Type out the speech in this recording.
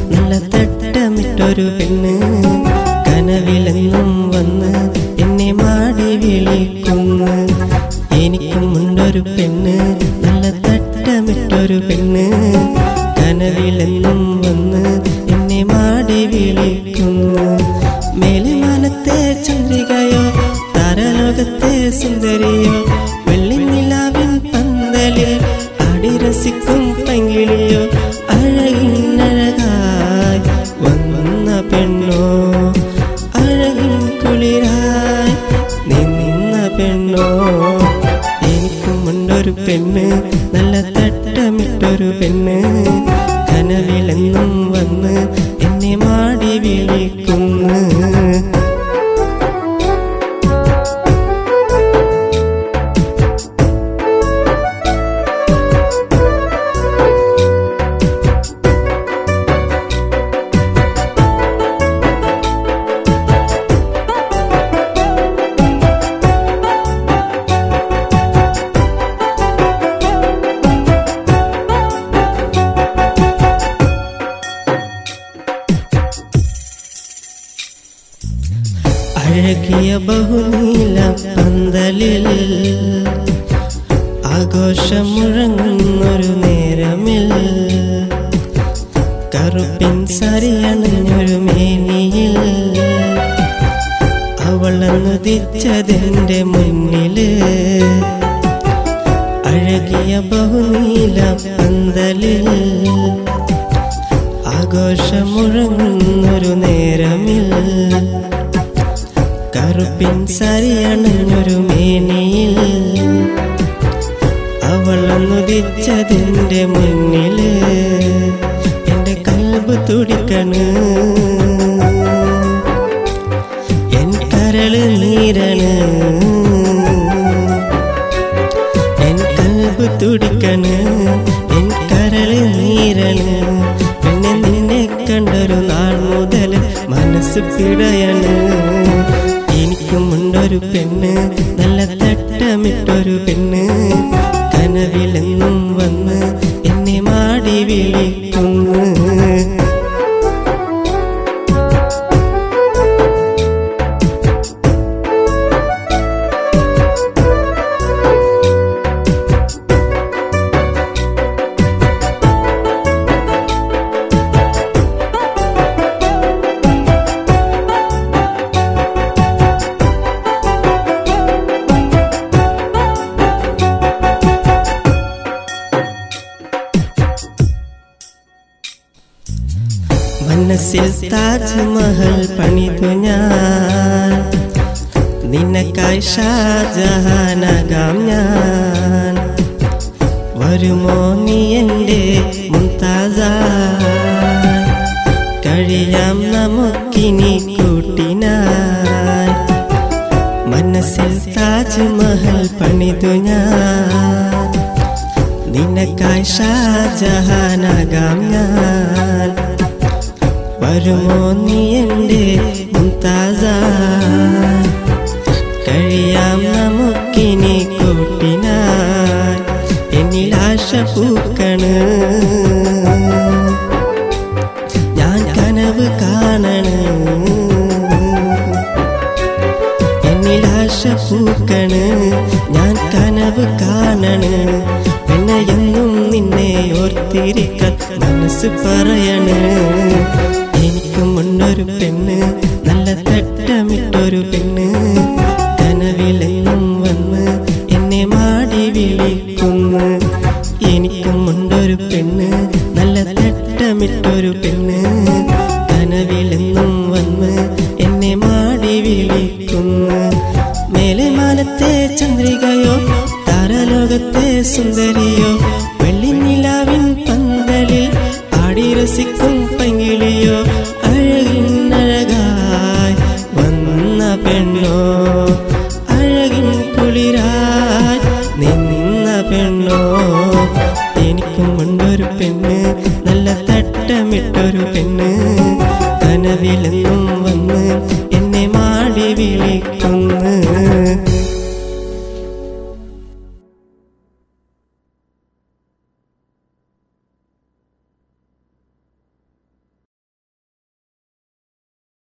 നല്ല തട്ടമിട്ടൊരു പെണ്ണ് കനവിലെന്നും വന്ന് എന്നെ മാടി വിളിക്കുന്നു എനിക്കും ഉണ്ടൊരു പെണ്ണ് നല്ല തട്ടമിട്ടൊരു പെണ്ണ് കനവിലെന്നും വന്ന് എന്നെ മാടി വിളിക്കുന്നു മേലിമാനത്തെ ചന്ദ്രികയോ താരലോകത്തെ സുന്ദരിയോ വെള്ളിനിലാവിൻ പന്തലിൽ അടിരസിക്കും പങ്കിളിയോ അഴകിനഴകായി വന്ന പെണ്ണോ അഴകിൻ കുളിരായി നിന്ന പെണ്ണോ എനിക്കും ഉണ്ടൊരു പെണ്ണ് നല്ല തട്ടമിട്ടൊരു പെണ്ണ് കനവിലെന്നും വന്ന് എന്നെ മാടി വിളിക്കുന്നു അഴകിയ ബഹുനീല പന്തലിൽ ആഘോഷമുഴങ്ങുന്നൊരു നേരമിൽ കറുപ്പിൻ സരിയണഞ്ഞൊരു മേനിയിൽ അവളന്നുദിച്ചതെന്റെ മുന്നില് അഴകിയ ബഹുനീല പന്തലിൽ ആഘോഷമുഴങ്ങുന്നൊരു നേരമിൽ കറുപ്പിൻ സരിയണഞ്ഞൊരു മേനിയിൽ അവളൊന്നുദിച്ചതിൻ്റെ മുന്നില് എൻ്റെ കൽബ് തുടിക്കണ് എൻ കരള് നീരണ് എൻ കൽബ് തുടിക്കണ് എൻ കരള് നീരണ് പിന്നെ നിന്നെ കണ്ടൊരു നാൾ മുതൽ മനസ്സ് പിടയണ് എനിക്കും ഉണ്ടൊരു പെണ്ണ് നല്ല തട്ടമിട്ടൊരു പെണ്ണ് കനവിലെന്നും വന്ന് എന്നെ മാടി വിളിക്കുന്നു മനസ്സിൽ താജ്മഹൽ പണിതു ഞാൻ നിനക്കായി ഷാജഹാനകാം ഞാൻ വരുമോ നീ എൻ്റെ മുംതാസ കഴിയാം നമുക്കിനി കൂട്ടിനാൻ മനസ്സിൽ താജ്മഹൽ പണിതു ഞാൻ നിനക്കായി ഷാജഹാനകാം ഞാൻ വരുമോ നീ എൻ്റെ മുംതാസ കഴിയാം നമുക്കിനി കൂട്ടിനാൻ എന്നിൽ ആശ പൂക്കണ് ഞാൻ കനവ് കാണണ് എന്നിൽ ആശ പൂക്കണ് ഞാൻ കനവ് കാണണ് എന്നെ എന്നും നിന്നെ ഓർത്തിരിക്കാൻ മനസ്സ് പറയണ് എനിക്കും ഉണ്ടൊരു പെണ്ണ് നല്ല തട്ടമിട്ടൊരു പെണ്ണ് കനവിലെന്നും വന്ന് എന്നെ മാടി വിളിക്കുന്നു എനിക്കും ഉണ്ടൊരു പെണ്ണ് നല്ല തട്ടമിട്ടൊരു പെണ്ണ് കനവിലെന്നും വന്ന് എന്നെ മാടി വിളിക്കുന്നു മേലെ മാനത്തെ ചന്ദ്രികയോ താരലോകത്തെ സുന്ദരിയോ വെള്ളിനിലാവിൻ പന്തലിൽ ആടി രസിക്കും പങ്കിളിയോ അഴകിനഴകായി വന്ന പെണ്ണോ അഴകിൻ കുളിരായി നിന്ന പെണ്ണോ എനിക്കും ഉണ്ടൊരു പെണ്ണ് നല്ല തട്ടമിട്ടൊരു പെണ്ണ് കനവിലെന്നും വന്ന് എന്നെ മാടി വിളിക്കുന്നു